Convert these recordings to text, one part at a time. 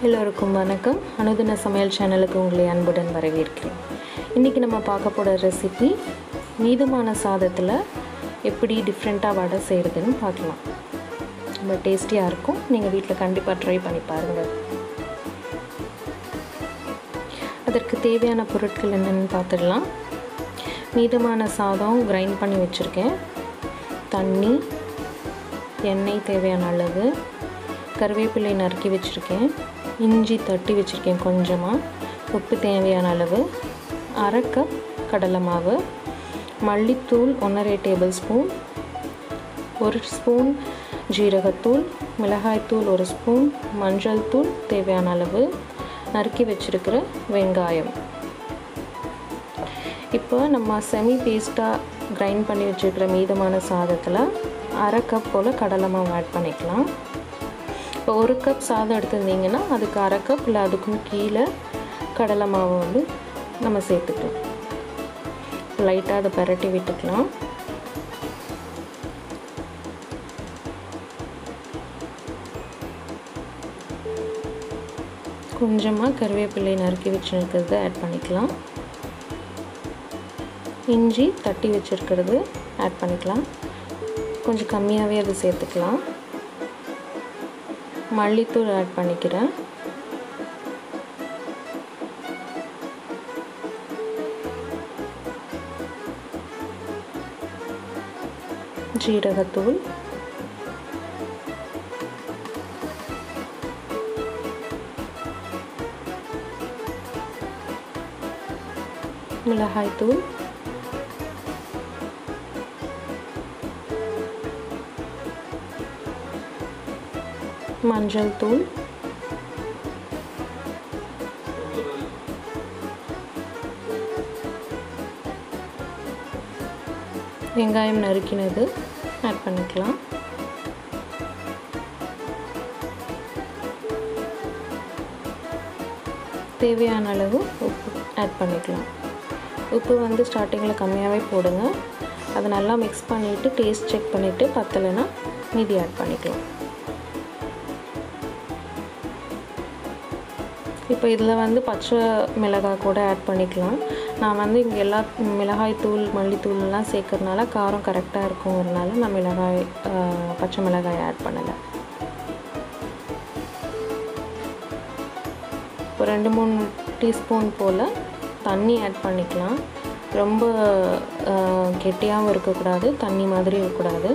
எல்லோருக்கும் வணக்கம் அனுதின சமையல் சேனலுக்கு உங்களை அன்புடன் வரவேற்கிறேன் இன்றைக்கி நம்ம பார்க்க போகிற ரெசிபி மீதமான சாதத்தில் எப்படி டிஃப்ரெண்ட்டாக வடை செய்கிறதுன்னு பார்க்கலாம் ரொம்ப டேஸ்டியாக இருக்கும் நீங்கள் வீட்டில் கண்டிப்பாக ட்ரை பண்ணி பாருங்கள் அதற்கு தேவையான பொருட்கள் என்னென்னு பார்த்துடலாம் மீதமான சாதம் கிரைண்ட் பண்ணி வச்சுருக்கேன் தண்ணி எண்ணெய் தேவையான அளவு கருவேப்பிலை நறுக்கி வச்சுருக்கேன் இஞ்சி தட்டி வச்சுருக்கேன் கொஞ்சமாக உப்பு தேவையான அளவு அரை கப் கடலை மாவு மல்லித்தூள் ஒன்றரை டேபிள் ஸ்பூன் ஒரு ஸ்பூன் ஜீரகத்தூள் மிளகாய்த்தூள் ஒரு ஸ்பூன் மஞ்சள் தூள் தேவையான அளவு நறுக்கி வச்சுருக்கிற வெங்காயம் இப்போ நம்ம செமி பேஸ்ட்டாக கிரைண்ட் பண்ணி வச்சுருக்கிற மீதமான சாதத்தில் அரை கப் போல் கடலை மாவு ஆட் பண்ணிக்கலாம் இப்போ ஒரு கப் சாதம் எடுத்திருந்தீங்கன்னா அதுக்கு அரை கப் இல்லை அதுக்கும் கீழே கடலை மாவு வந்து நம்ம சேர்த்துக்கலாம் லைட்டாக அதை பரட்டி விட்டுக்கலாம் கொஞ்சமாக கருவேப்பிலை நறுக்கி வச்சுருக்கிறத ஆட் பண்ணிக்கலாம் இஞ்சி தட்டி வச்சுருக்கிறது ஆட் பண்ணிக்கலாம் கொஞ்சம் கம்மியாகவே அது சேர்த்துக்கலாம் மல்லித்தூள் ஆட் பண்ணிக்கிறேன் ஜீரகத்தூள் மிளகாய்த்தூள் மஞ்சள் தூள் வெங்காயம் நறுக்கினது ஆட் பண்ணிக்கலாம் தேவையான அளவு உப்பு ஆட் பண்ணிக்கலாம் உப்பு வந்து ஸ்டார்டிங்கில் கம்மியாகவே போடுங்க அதை நல்லா மிக்ஸ் பண்ணிவிட்டு டேஸ்ட் செக் பண்ணிவிட்டு பத்தலைன்னா மீதி ஆட் பண்ணிக்கலாம் இப்போ இதில் வந்து பச்சை மிளகாய் கூட ஆட் பண்ணிக்கலாம் நான் வந்து இங்கே எல்லா மிளகாய் தூள் மல்லித்தூள்லாம் சேர்க்கறதுனால காரம் கரெக்டாக இருக்குங்கிறதுனால நான் மிளகாய் பச்சை மிளகாய் ஆட் பண்ணலை இப்போ ரெண்டு மூணு டீஸ்பூன் போல் தண்ணி ஆட் பண்ணிக்கலாம் ரொம்ப கெட்டியாகவும் இருக்கக்கூடாது தண்ணி மாதிரி இருக்கக்கூடாது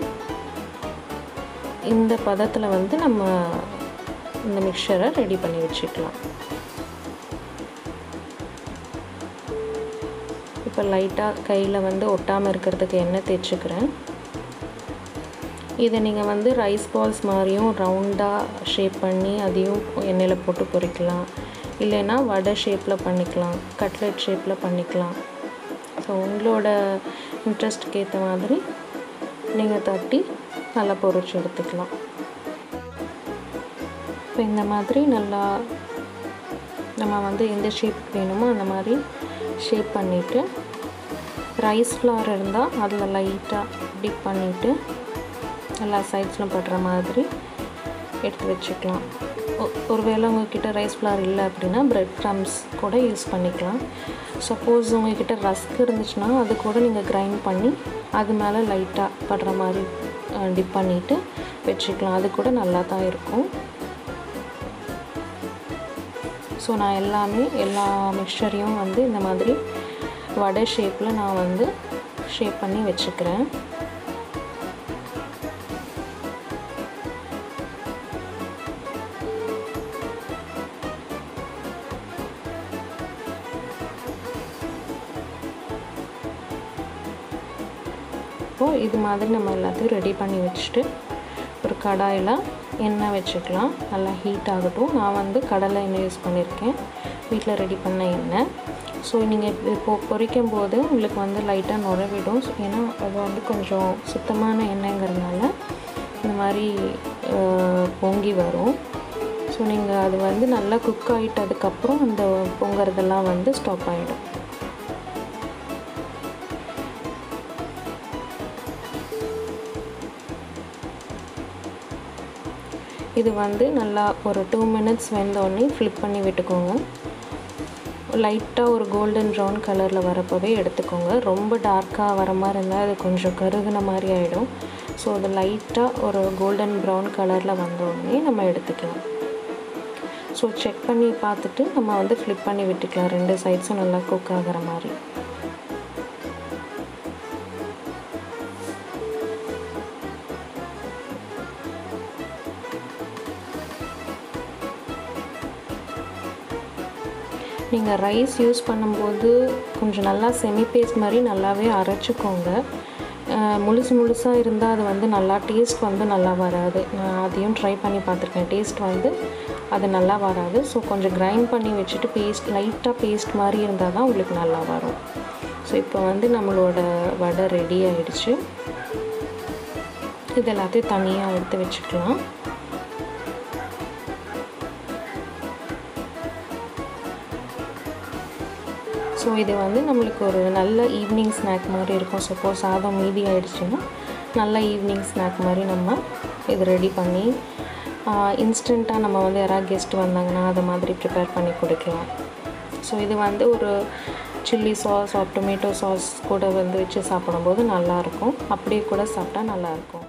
இந்த பதத்தில் வந்து நம்ம இந்த மிக்சரை ரெடி பண்ணி வச்சுக்கலாம் இப்போ லைட்டாக கையில் வந்து ஒட்டாமல் இருக்கிறதுக்கு எண்ணெய் தேய்ச்சிக்கிறேன் இதை நீங்கள் வந்து ரைஸ் பால்ஸ் மாதிரியும் ரவுண்டாக ஷேப் பண்ணி அதையும் எண்ணெயில் போட்டு பொரிக்கலாம் இல்லைன்னா வடை ஷேப்பில் பண்ணிக்கலாம் கட்லெட் ஷேப்பில் பண்ணிக்கலாம் ஸோ உங்களோட இன்ட்ரெஸ்ட்டுக்கு ஏற்ற மாதிரி நீங்கள் தட்டி நல்லா பொரிச்சு எடுத்துக்கலாம் இப்போ இந்த மாதிரி நல்லா நம்ம வந்து எந்த ஷேப் வேணுமோ அந்த மாதிரி ஷேப் பண்ணிவிட்டு ரைஸ் ஃப்ளார் இருந்தால் அதில் லைட்டாக டிப் பண்ணிவிட்டு எல்லா சைட்ஸ்லும் படுற மாதிரி எடுத்து வச்சுக்கலாம் ஒருவேளை உங்கள்கிட்ட ரைஸ் ஃப்ளார் இல்லை அப்படின்னா ப்ரெட் க்ரம்ஸ் கூட யூஸ் பண்ணிக்கலாம் சப்போஸ் உங்கள்கிட்ட ரஸ்க் இருந்துச்சுன்னா அது கூட நீங்கள் கிரைண்ட் பண்ணி அது மேலே லைட்டாக படுற மாதிரி டிப் பண்ணிவிட்டு வச்சுக்கலாம் அது கூட நல்லா தான் இருக்கும் ஸோ நான் எல்லாமே எல்லா மிக்சரையும் வந்து இந்த மாதிரி வடை ஷேப்பில் நான் வந்து ஷேப் பண்ணி வச்சுக்கிறேன் இப்போது இது மாதிரி நம்ம எல்லாத்தையும் ரெடி பண்ணி வச்சுட்டு ஒரு கடாயில் எண்ணெய் வச்சுக்கலாம் நல்லா ஹீட் ஆகட்டும் நான் வந்து கடலை எண்ணெய் யூஸ் பண்ணியிருக்கேன் வீட்டில் ரெடி பண்ண எண்ணெய் ஸோ நீங்கள் இப்போ பொரிக்கும் போது உங்களுக்கு வந்து லைட்டாக நுழவிடும் ஏன்னா அது வந்து கொஞ்சம் சுத்தமான எண்ணெய்ங்கிறதுனால இந்த மாதிரி பொங்கி வரும் ஸோ நீங்கள் அது வந்து நல்லா குக் ஆகிட்டதுக்கப்புறம் அந்த பொங்குறதெல்லாம் வந்து ஸ்டாப் ஆகிடும் இது வந்து நல்லா ஒரு டூ மினிட்ஸ் வெந்தோடனே ஃப்ளிப் பண்ணி விட்டுக்கோங்க லைட்டாக ஒரு கோல்டன் ப்ரௌன் கலரில் வரப்போவே எடுத்துக்கோங்க ரொம்ப டார்க்காக வர மாதிரி இருந்தால் அது கொஞ்சம் கருகுன மாதிரி ஆகிடும் ஸோ அது லைட்டாக ஒரு கோல்டன் ப்ரௌன் கலரில் வந்தோடனே நம்ம எடுத்துக்கலாம் ஸோ செக் பண்ணி பார்த்துட்டு நம்ம வந்து ஃப்ளிப் பண்ணி விட்டுக்கலாம் ரெண்டு சைட்ஸும் நல்லா குக் ஆகிற மாதிரி நீங்கள் ரைஸ் யூஸ் பண்ணும்போது கொஞ்சம் நல்லா செமி பேஸ்ட் மாதிரி நல்லாவே அரைச்சிக்கோங்க முழுசு முழுசாக இருந்தால் அது வந்து நல்லா டேஸ்ட் வந்து நல்லா வராது நான் அதையும் ட்ரை பண்ணி பார்த்துருக்கேன் டேஸ்ட் வந்து அது நல்லா வராது ஸோ கொஞ்சம் கிரைண்ட் பண்ணி வச்சுட்டு பேஸ்ட் லைட்டாக பேஸ்ட் மாதிரி இருந்தால் தான் உங்களுக்கு நல்லா வரும் ஸோ இப்போ வந்து நம்மளோட வடை ரெடி ஆயிடுச்சு இது எல்லாத்தையும் தனியாக எடுத்து வச்சுக்கலாம் ஸோ இது வந்து நம்மளுக்கு ஒரு நல்ல ஈவினிங் ஸ்நாக் மாதிரி இருக்கும் சப்போஸ் சாதம் மீதி ஆயிடுச்சுன்னா நல்ல ஈவினிங் ஸ்நாக் மாதிரி நம்ம இது ரெடி பண்ணி இன்ஸ்டண்ட்டாக நம்ம வந்து யாராவது கெஸ்ட் வந்தாங்கன்னா அது மாதிரி ப்ரிப்பேர் பண்ணி கொடுக்கலாம் ஸோ இது வந்து ஒரு chilli sauce or tomato sauce கூட வந்து வச்சு சாப்பிடும்போது நல்லாயிருக்கும் அப்படியே கூட சாப்பிட்டா நல்லாயிருக்கும்